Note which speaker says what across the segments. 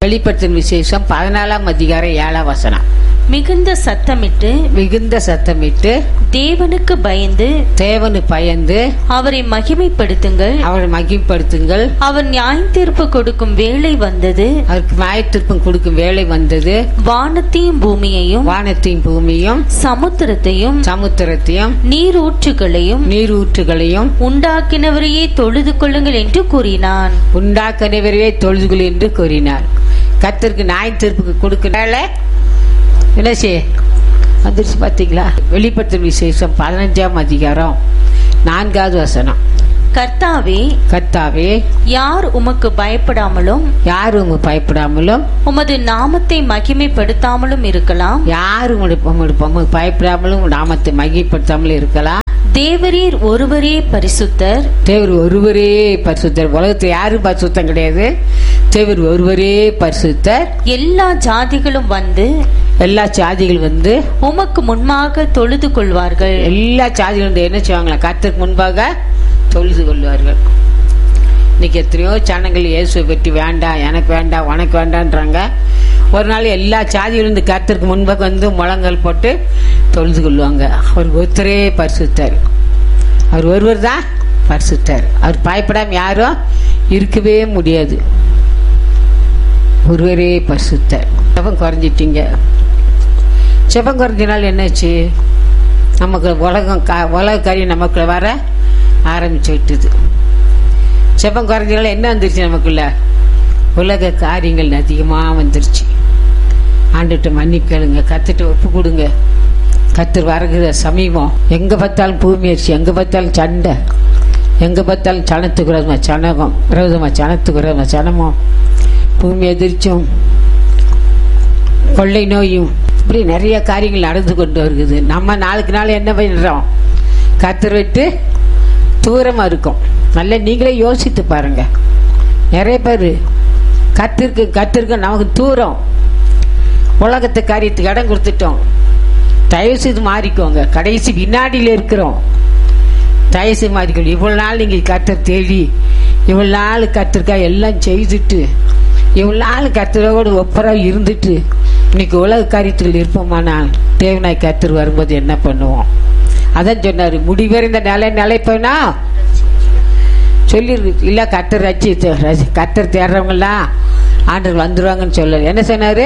Speaker 1: வெளிப்படுத்தும் விசேஷம் பதினாலாம் அதிகாரம் ஏழாம் வசனம்
Speaker 2: மிகுந்த சத்தமிட்டு
Speaker 1: மிகுந்த சத்தமிட்டு
Speaker 2: தேவனுக்கு பயந்து
Speaker 1: தேவனு பயந்து
Speaker 2: அவரை மகிமைப்படுத்துங்கள்
Speaker 1: அவரை மகிப்படுத்துங்கள்
Speaker 2: அவர் நியாயத்தீர்ப்பு கொடுக்கும் வேளை வந்தது
Speaker 1: அவருக்கு மாயத்திருப்பம் கொடுக்கும் வேலை வந்தது
Speaker 2: வானத்தையும் பூமியையும்
Speaker 1: வானத்தையும் பூமியும்
Speaker 2: சமுத்திரத்தையும்
Speaker 1: சமுத்திரத்தையும்
Speaker 2: நீரூற்றுகளையும்
Speaker 1: நீரூற்றுகளையும்
Speaker 2: உண்டாக்கினவரையே தொழுது கொள்ளுங்கள் என்று கூறினான்
Speaker 1: உண்டாக்கனவரையே தொழுதுகள் என்று கூறினார் கத்தருக்கு நாய் தீர்ப்புக்கு கொடுக்கனால என்ன செய்ய வந்துருச்சு பார்த்தீங்களா வெளிப்படுத்தும் விசேஷம் பதினஞ்சாம் அதிகாரம் நான்காவது வசனம்
Speaker 2: கர்த்தாவே
Speaker 1: கர்த்தாவே
Speaker 2: யார் உமக்கு பயப்படாமலும்
Speaker 1: யாரும் உங்க பயப்படாமலும்
Speaker 2: உமது நாமத்தை மகிமைப்படுத்தாமலும் இருக்கலாம்
Speaker 1: யாரும் உங்களுடைய உங்களுடைய உமக்கு பயப்படாமலும் உங்க நாமத்தை மகிப்படுத்தாமலும் இருக்கலாம்
Speaker 2: தேவரீர் ஒருவரே பரிசுத்தர்
Speaker 1: தேவர் ஒருவரே பரிசுத்தர் உலகத்தில் யாரும் பரிசுத்தம் கிடையாது தேவர் ஒருவரே பரிசுத்தர்
Speaker 2: எல்லா ஜாதிகளும் வந்து
Speaker 1: எல்லா சாதிகள் வந்து
Speaker 2: உமக்கு முன்பாக தொழுது கொள்வார்கள்
Speaker 1: எல்லா சாதிகளும் வந்து என்ன செய்வாங்களா கர்த்தருக்கு முன்பாக தொழுது கொள்வார்கள் இன்னைக்கு எத்தனையோ சனங்கள் இயேசுவை பற்றி வேண்டாம் எனக்கு வேண்டாம் உனக்கு வேண்டான்றாங்க ஒரு நாள் எல்லா சாதிகளும் இந்த கர்த்தருக்கு முன்பாக வந்து முழங்கல் போட்டு தொழுது கொள்வாங்க அவர் ஒருத்தரே பரிசுத்தார் அவர் ஒருவர் தான் பரிசுத்தார் அவர் பயப்படாம யாரும் இருக்கவே முடியாது ஒருவரே பரிசுத்தார் ஜெபம் குறைஞ்சிட்டீங்க ஜெபம் குறைஞ்சினால் என்னாச்சு நமக்கு உலகம் க உலக காரியம் நமக்குள்ள வர ஆரம்பிச்சு விட்டுது ஜெபம் குறைஞ்சனால என்ன வந்துருச்சு நமக்குள்ள உலக காரியங்கள் அதிகமாக வந்துருச்சு ஆண்டுகிட்ட மன்னிப்பு கேளுங்க கத்துட்டு ஒப்பு கொடுங்க கத்தர் வரகிற சமீபம் எங்க பார்த்தாலும் பூமியரிசி எங்க பார்த்தாலும் சண்டை எங்க பார்த்தாலும் சனத்துக்கு விரோதமா சனகம் விரோதமா சனத்துக்கு விரோதமா சனமும் பூமி எதிர்ச்சும் கொள்ளை நோயும் இப்படி நிறைய காரியங்கள் நடந்து கொண்டு வருகிறது நம்ம நாளுக்கு நாள் என்ன பண்ணுறோம் கத்தர் விட்டு தூரமா இருக்கும் நல்லா நீங்களே யோசித்து பாருங்க நிறைய பேர் கத்திருக்கு கத்திருக்கு நமக்கு தூரம் உலகத்து காரியத்துக்கு இடம் கொடுத்துட்டோம் தயவு செய்து மாறிக்கோங்க கடைசி வினாடியில் இருக்கிறோம் தயவு செய்து மாறிக்கோங்க இவ்வளவு நாள் நீங்க கத்தர் தேடி இவ்வளவு நாள் கத்திருக்கா எல்லாம் செய்துட்டு இவ்வளவு நாள் கத்தரோடு ஒப்பரா இருந்துட்டு இன்னைக்கு உலக காரியத்தில் இருப்போமானால் தேவனாய் கத்தர் வரும்போது என்ன பண்ணுவோம் அதான் சொன்னாரு முடிவறிந்த நிலை நிலைப்போனா சொல்லிருக்கு இல்ல கத்தர் ரச்சி கத்தர் தேடுறவங்கலாம் ஆண்டவர் வந்துருவாங்கன்னு சொல்லல என்ன சொன்னாரு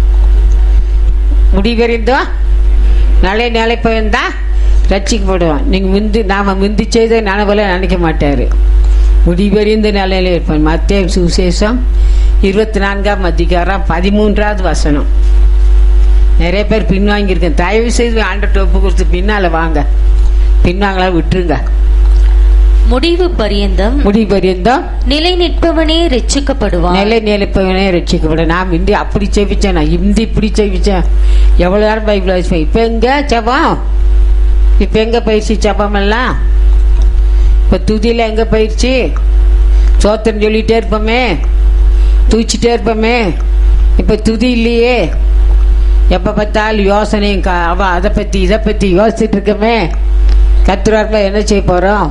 Speaker 1: முடிவறிந்தோம் நிலை நிலைப்பவன் தான் ரட்சிக்கப்படுவான் நீங்க முந்தி நாம முந்தி செய்த நனவுல நினைக்க மாட்டாரு முடிவறிந்த நிலையில இருப்பான் மத்திய சுவிசேஷம் இருபத்தி நான்காம் அதிகாரம் பதிமூன்றாவது வசனம் நிறைய பேர் பின்வாங்கியிருக்கேன் தயவு செய்து ஆண்டர்கிட்ட ஒப்பு கொடுத்து பின்னால வாங்க பின்வாங்களா விட்டுருங்க
Speaker 2: முடிவு பரியந்தம்
Speaker 1: முடிவு பரியந்தம்
Speaker 2: நிலை நிற்பவனே ரட்சிக்கப்படுவான்
Speaker 1: நிலை நிலைப்பவனே ரட்சிக்கப்பட நான் இந்தி அப்படி செவிச்சேன் நான் இந்தி இப்படி செவிச்சேன் எவ்வளவு நேரம் பைபிள் வாசிப்பேன் இப்ப எங்க ஜபம் இப்ப எங்க பயிற்சி ஜபம் எல்லாம் இப்ப துதியில எங்க பயிற்சி சோத்திரம் சொல்லிட்டே இருப்போமே தூச்சிட்டே இருப்போமே இப்ப துதி இல்லையே எப்ப பார்த்தாலும் யோசனையும் க- அவ அதை பத்தி இதை பத்தி யோசிச்சுட்டு இருக்கமே கத்துறாருல என்ன செய்ய போறோம்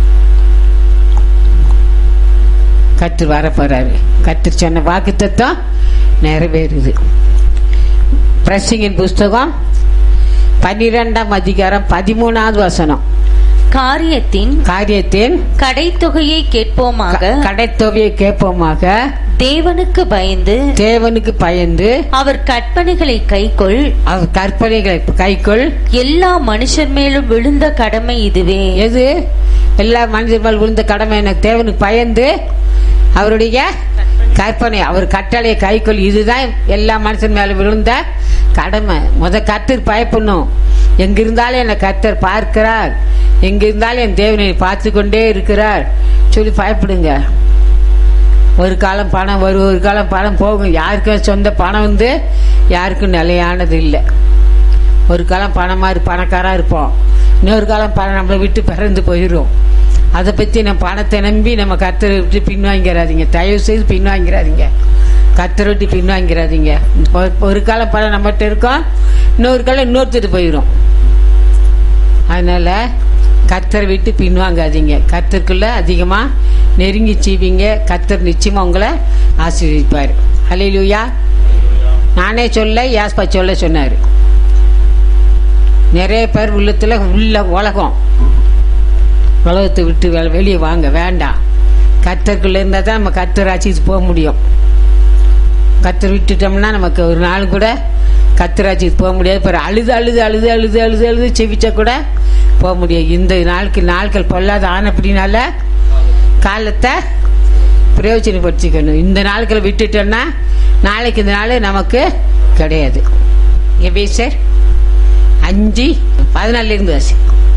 Speaker 1: கத்து வர போறாரு கத்து சொன்ன வாக்கு தத்துவம் நிறைவேறுது பிரசிங்கின் புஸ்தகம் பன்னிரெண்டாம் அதிகாரம் பதிமூணாவது வசனம்
Speaker 2: காரியத்தின்
Speaker 1: காரியத்தின்
Speaker 2: கடைத்தொகையை கேட்போமாக
Speaker 1: கடைத்தொகையை கேட்போமாக
Speaker 2: தேவனுக்கு பயந்து
Speaker 1: தேவனுக்கு பயந்து
Speaker 2: அவர் கற்பனைகளை கைக்கொள்
Speaker 1: அவர் கற்பனைகளை கைக்குள்
Speaker 2: எல்லா மனுஷர் மேலும் விழுந்த கடமை இதுவே
Speaker 1: எது எல்லா மனிதர் மேல் விழுந்த கடமை எனக்கு தேவனுக்கு பயந்து அவருடைய கற்பனை அவர் கட்டளை கைக்குள் இதுதான் எல்லா மனுஷன் மேல விழுந்த கடமை முத கத்தர் பயப்படணும் எங்க இருந்தாலும் என்னை கத்தர் பார்க்கிறார் எங்க இருந்தாலும் என் தேவனை பார்த்து கொண்டே இருக்கிறார் சொல்லி பயப்படுங்க ஒரு காலம் பணம் வரும் ஒரு காலம் பணம் போகும் யாருக்கும் சொந்த பணம் வந்து யாருக்கும் நிலையானது இல்லை ஒரு காலம் பணமா இரு பணக்காரா இருப்போம் இன்னொரு காலம் பணம் நம்மளை விட்டு பிறந்து போயிடும் அதை பத்தி நம்ம பணத்தை நம்பி நம்ம கத்தரை விட்டு பின்வாங்கிறாதீங்க தயவு செய்து பின்வாங்கிறாதீங்க கத்தரை விட்டு பின்வாங்கிறாதீங்க ஒரு- ஒரு காலம் பணம் நம்மகிட்ட இருக்கோம் இன்னொரு காலம் இன்னொருத்தர் போயிடும் அதனால கத்தரை விட்டு பின்வாங்காதீங்க கத்தருக்குள்ள அதிகமா நெருங்கி சீவிங்க கத்தர் நிச்சயமா உங்களை ஆசீர்வதிப்பார் ஹalleluya நானே சொல்ல யாஸ்பா சொல்ல சொன்னார் நிறைய பேர் உள்ளத்துல உள்ள உலகம் உலகத்தை விட்டு வெ- வெளியே வாங்க வேண்டாம் கத்தருக்குள்ள இருந்தால் தான் நம்ம கத்தர் ஆட்சிக்கு போக முடியும் கத்தர் விட்டுட்டோம்னா நமக்கு ஒரு நாள் கூட கத்தராட்சிக்கு போக முடியாது பிறகு அழுது அழுது அழுது அழுது அழுது அழுது செவிச்சா கூட போக முடியாது இந்த நாளுக்கு நாட்கள் பொல்லாத ஆனப்படினால காலத்தை பிரயோஜனப்படுத்திக்கணும் இந்த நாட்களை விட்டுட்டோம்னா நாளைக்கு இந்த நாள் நமக்கு கிடையாது எப்படி சார் அஞ்சு பதினாலுல இருந்து வாசி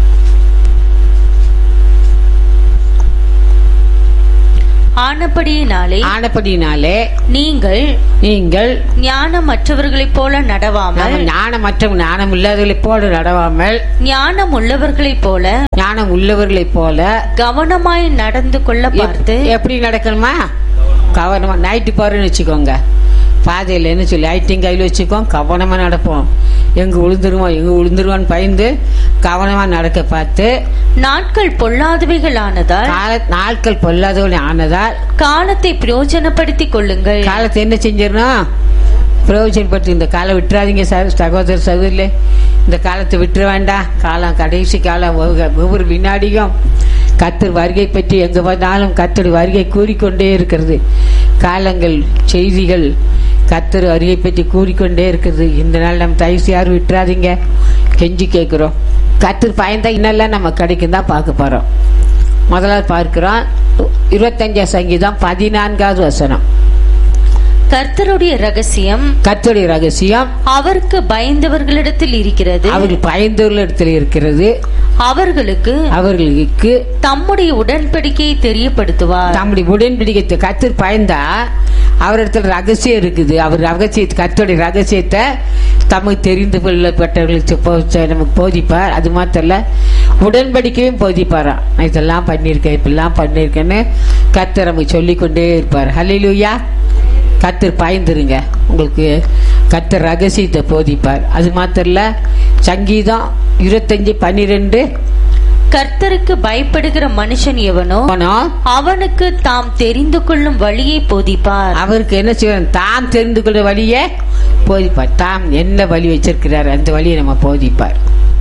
Speaker 2: ஆனபடியினாலே
Speaker 1: ஆனப்படினாலே
Speaker 2: நீங்கள்
Speaker 1: நீங்கள்
Speaker 2: ஞானமற்றவர்களைப் போல நடவாமல்
Speaker 1: நம்ம ஞானமற்ற ஞானம் இல்லாதவர்களைப் போல நடவாமல்
Speaker 2: ஞானம் உள்ளவர்களைப் போல
Speaker 1: ஞானம் உள்ளவர்களைப் போல
Speaker 2: கவனமாய் நடந்து கொள்ள பார்த்து
Speaker 1: எப்- எப்படி நடக்கணுமா கவனமா நைட்டு பாருன்னு வச்சுக்கோங்க பாதையில் என்ன சொல்லி ஐட்டிங் கையில் வச்சுக்கோம் கவனமா நடப்போம் எங்க விழுந்துருவோம் எங்க விழுந்துருவோன்னு பயந்து கவனமா நடக்க பார்த்து
Speaker 2: நாட்கள் பொல்லாதவைகளானதால்
Speaker 1: கால நாட்கள் பொல்லாதவர்கள் ஆனதால்
Speaker 2: காலத்தை பிரயோஜனப்படுத்திக் கொள்ளுங்கள்
Speaker 1: காலத்தை என்ன செஞ்சிடணும் பிரயோஜனப்பட்டு இந்த காலம் விட்டுறாதீங்க சார் சகோதர சகோதரிலே இந்த காலத்தை விட்டுற வேண்டாம் காலம் கடைசி காலம் ஒவ்வொரு ஒவ்வொரு வினாடியும் கத்தர் வருகை பற்றி எங்க பார்த்தாலும் கத்தர் வருகை கூறிக்கொண்டே இருக்கிறது காலங்கள் செய்திகள் கத்தர் வருகை பற்றி கூறிக்கொண்டே இருக்கிறது இந்த நாள் நம்ம தயவுசு யாரும் விட்டுறாதீங்க கெஞ்சி கேட்குறோம் கத்தர் பயந்தா இன்னெல்லாம் நம்ம கிடைக்கும் தான் பார்க்க போறோம் முதலாவது பார்க்கிறோம் இருபத்தஞ்சாம் சங்கீதம் பதினான்காவது வசனம்
Speaker 2: கர்த்தருடைய ரகசியம்
Speaker 1: கர்த்தருடைய ரகசியம்
Speaker 2: அவருக்கு பயந்தவர்களிடத்தில் இருக்கிறது
Speaker 1: அவர்கள் பயந்துள்ள இடத்துல இருக்கிறது
Speaker 2: அவர்களுக்கு
Speaker 1: அவர்களுக்கு
Speaker 2: தம்முடைய உடன்படிக்கையை தெரியப்படுத்துவார்
Speaker 1: தம்முடைய உடன்படிக்கை கத்தர் பயந்தா அவரிடத்துல ரகசியம் இருக்குது அவர் ரகசியத்தை கத்தருடைய ரகசியத்தை தமக்கு தெரிந்து கொள்ளப்பட்டவர்களுக்கு போ- நமக்கு போதிப்பார் அது மாத்திரம் இல்ல உடன்படிக்கையும் போதிப்பாராம் நான் இதெல்லாம் பண்ணியிருக்கேன் இப்படிலாம் பண்ணியிருக்கேன்னு கத்தர் நமக்கு சொல்லிக்கொண்டே இருப்பார் ஹalleluya கத்தர் பாய்ந்துருங்க உங்களுக்கு கத்தர் ரகசியத்தை போதிப்பார் அது மாத்திரம் இல்ல சங்கீதம் இருபத்தஞ்சு பன்னிரெண்டு
Speaker 2: கர்த்தருக்கு பயப்படுகிற மனுஷன் எவனோ
Speaker 1: போனோம்
Speaker 2: அவனுக்கு தாம் தெரிந்து கொள்ளும் வழியை போதிப்பார்
Speaker 1: அவருக்கு என்ன செய்யணும் தாம் தெரிந்து கொள்ள வழியை போதிப்பார் தாம் என்ன வழி வச்சிருக்கிறார் அந்த வழியை நம்ம போதிப்பார்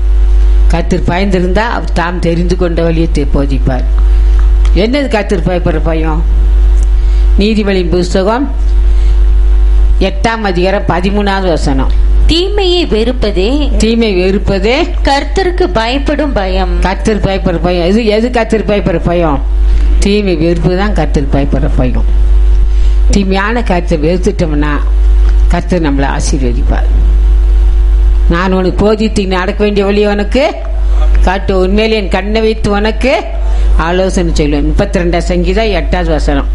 Speaker 1: கத்தர் பயந்திருந்தா அவர் தாம் தெரிந்து கொண்ட வழியை தெ- போதிப்பார் என்னது கத்தர் பயப்படுற பயம் நீதிபதியின் புஸ்தகம் எட்டாம் அதிகாரம் பதிமூணாவது வசனம்
Speaker 2: தீமையை வெறுப்பதே
Speaker 1: தீமை வெறுப்பதே
Speaker 2: கர்த்தருக்கு பயப்படும் பயம்
Speaker 1: கத்தர் பயப்படுற பயம் எது எது கத்தர் பயப்படுற பயம் தீமை வெறுப்பு தான் கத்தர் பயப்படுற பயம் தீமையான கருத்தை வெறுத்துட்டோம்னா கத்தர் நம்மளை ஆசீர்வதிப்பார் நான் உனக்கு போதித்து நீ நடக்க வேண்டிய வழி உனக்கு காட்டு உண்மையிலே என் கண்ணை வைத்து உனக்கு ஆலோசனை சொல்லுவேன் முப்பத்தி ரெண்டாம் சங்கீதம் எட்டாவது வசனம்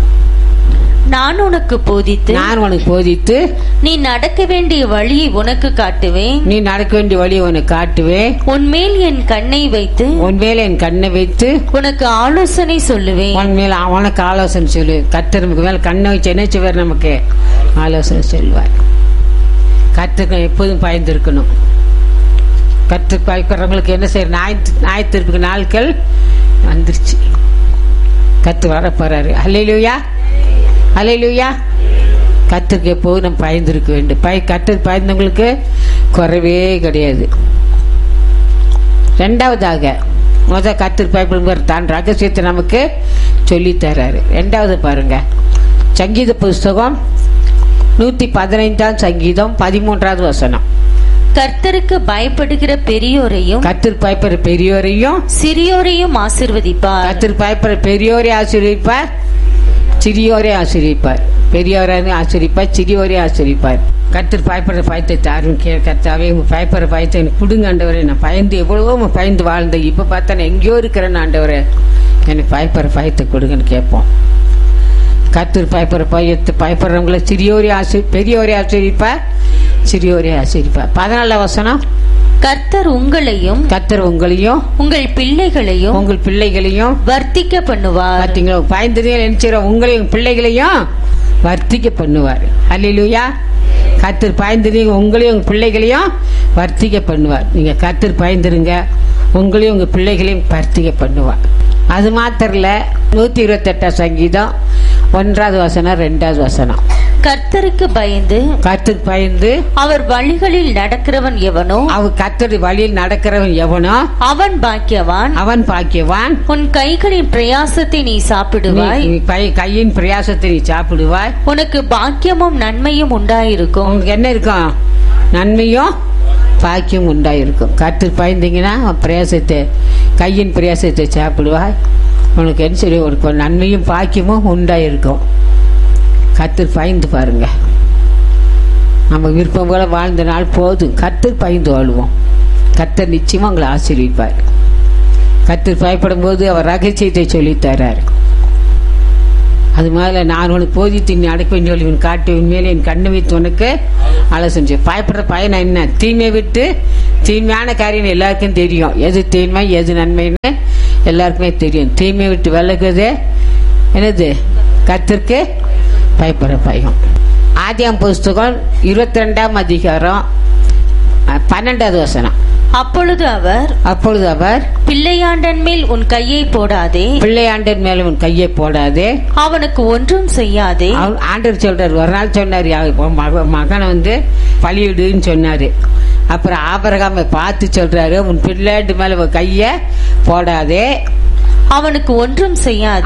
Speaker 2: நான் உனக்கு போதித்து
Speaker 1: நான் உனக்கு போதித்து
Speaker 2: நீ நடக்க வேண்டிய வழியை உனக்கு காட்டுவேன்
Speaker 1: நீ நடக்க வேண்டிய வழியை உனக்கு காட்டுவேன்
Speaker 2: உன்மேல் என் கண்ணை வைத்து
Speaker 1: உன் மேல என் கண்ணை வைத்து
Speaker 2: உனக்கு ஆலோசனை சொல்லுவேன்
Speaker 1: உன் மேல அவனுக்கு ஆலோசனை சொல்லு கத்தர் நமக்கு மேல கண்ணை வச்சு என்ன செய்வார் நமக்கு ஆலோசனை சொல்லுவார் கத்துக்கு எப்போதும் பயந்துருக்கணும் கத்து பயப்படுறவங்களுக்கு என்ன செய்யற நாய் ஞாயிற்றுக்கு நாட்கள் வந்துருச்சு கத்து வர போறாரு அலையிலுயா அலையிலுயா கத்துக்கு எப்போதும் நம்ம பயந்துருக்க வேண்டும் பய கத்துக்கு பயந்தவங்களுக்கு குறைவே கிடையாது ரெண்டாவதாக முத கத்தர் பயப்படுவார் தான் ரகசியத்தை நமக்கு சொல்லி தர்றாரு ரெண்டாவது பாருங்க சங்கீத புஸ்தகம் நூத்தி பதினைந்தாம் சங்கீதம் பதிமூன்றாவது வசனம்
Speaker 2: கர்த்தருக்கு பயப்படுகிற பெரியோரையும்
Speaker 1: கத்தர் பயப்படுற பெரியோரையும்
Speaker 2: சிறியோரையும் ஆசிர்வதிப்பார்
Speaker 1: கத்தர் பயப்படுற பெரியோரை ஆசிரியப்பார் சிறியோரை ஆசிரியப்பார் பெரியோரை ஆசிரிப்பார் சிறியோரை ஆசிரிப்பார் கத்தர் பயப்படுற பயத்தை தாரும் கே கத்தாவே உங்க பயப்படுற பயத்தை எனக்கு கொடுங்க ஆண்டவரே நான் பயந்து எவ்வளவோ பயந்து வாழ்ந்தேன் இப்ப பார்த்தா நான் எங்கேயோ இருக்கிறேன்னு ஆண்டவரே எனக்கு பயப்படுற பயத்தை கொடுங்கன்னு கேட்போம் கத்தர் பயப்படுற பயத்தை பயப்படுறவங்கள சிறியோரை ஆசி பெரியோரை ஆசிரிப்பார் சிறியோரை ஆசிரிப்பார் பதினாலாம் வசனம்
Speaker 2: கர்த்தர் உங்களையும்
Speaker 1: கத்தர் உங்களையும்
Speaker 2: உங்கள் பிள்ளைகளையும்
Speaker 1: உங்கள் பிள்ளைகளையும்
Speaker 2: வர்த்திக்க பண்ணுவார்
Speaker 1: பாத்தீங்களா பயந்ததையும் நினைச்சிடும் உங்களையும் பிள்ளைகளையும் வர்த்திக்க பண்ணுவார் அல்லையிலுயா கத்தர் பாய்ந்ததையும் உங்களையும் உங்க பிள்ளைகளையும் வர்த்திக்க பண்ணுவார் நீங்க கத்தர் பாய்ந்துருங்க உங்களையும் உங்க பிள்ளைகளையும் வர்த்திக்க பண்ணுவார் அது மாத்திரல நூத்தி இருபத்தெட்டாம் சங்கீதம் ஒன்றாவது வசனம் ரெண்டாவது வசனம்
Speaker 2: கர்த்தருக்கு பயந்து
Speaker 1: கத்துக்கு பயந்து
Speaker 2: அவர் வழிகளில் நடக்கிறவன் எவனோ
Speaker 1: அவ கத்தடி வழியில் நடக்கிறவன் எவனோ
Speaker 2: அவன் பாக்கியவான்
Speaker 1: அவன் பாக்கியவான்
Speaker 2: உன் கைகளின் பிரயாசத்தை நீ சாப்பிடுவாய்
Speaker 1: நீ கை- கையின் பிரயாசத்தை நீ சாப்பிடுவாய்
Speaker 2: உனக்கு பாக்கியமும் நன்மையும் உண்டாயிருக்கும்
Speaker 1: உங்களுக்கு என்ன இருக்கும் நன்மையும் பாக்கியம் உண்டாயிருக்கும் கத்து பயந்தீங்கன்னா உன் பிரயாசத்தை கையின் பிரயாசத்தை சாப்பிடுவாய் உனக்கு என்ன சொல்லி உனக்கு ஒரு நன்மையும் பாக்கியமும் உண்டாயிருக்கும் கத்து பயந்து பாருங்க நம்ம விருப்பம் போல வாழ்ந்த நாள் போதும் கத்து பயந்து வாழுவோம் கத்தர் நிச்சயமா உங்களை ஆசீர்விப்பார் கத்தர் பயப்படும் போது அவர் ரகசியத்தை சொல்லித் தர்றார் அது மாதிரி நான் உனக்கு போதித்து நீ அடைப்பேன் சொல்லி உன் காட்டு உன் மேலே என் கண்ணை வைத்து உனக்கு ஆலோசனை செய்ய பயப்படுற பயன் என்ன தீமை விட்டு தீமையான காரியம் எல்லாருக்கும் தெரியும் எது தீமை எது நன்மைன்னு எல்லாருக்குமே தெரியும் தீமை விட்டு விலகுது என்னது கத்திற்கு பயப்படுற பயம் ஆதியாம் புஸ்தகம் இருபத்தி ரெண்டாம் அதிகாரம் அஹ், பன்னெண்டாவது வசனம்
Speaker 2: அப்பொழுது அவர்
Speaker 1: அப்பொழுது அவர்
Speaker 2: பிள்ளையாண்டன் மேல் உன் கையை போடாதே
Speaker 1: பிள்ளையாண்டின் மேல உன் கையை போடாதே
Speaker 2: அவனுக்கு ஒன்றும் செய்யாதே
Speaker 1: அவர் ஆண்டவர் சொல்றாரு ஒரு நாள் சொன்னாரு "யா, உன் மக- மகனை வந்து பலியிடுன்னு சொன்னாரு அப்புறம் ஆபரகாமை பார்த்து சொல்றாரு உன் பிள்ளைட்டு மேல உன் கைய போடாதே
Speaker 2: அவனுக்கு ஒன்றும் செய்யாதே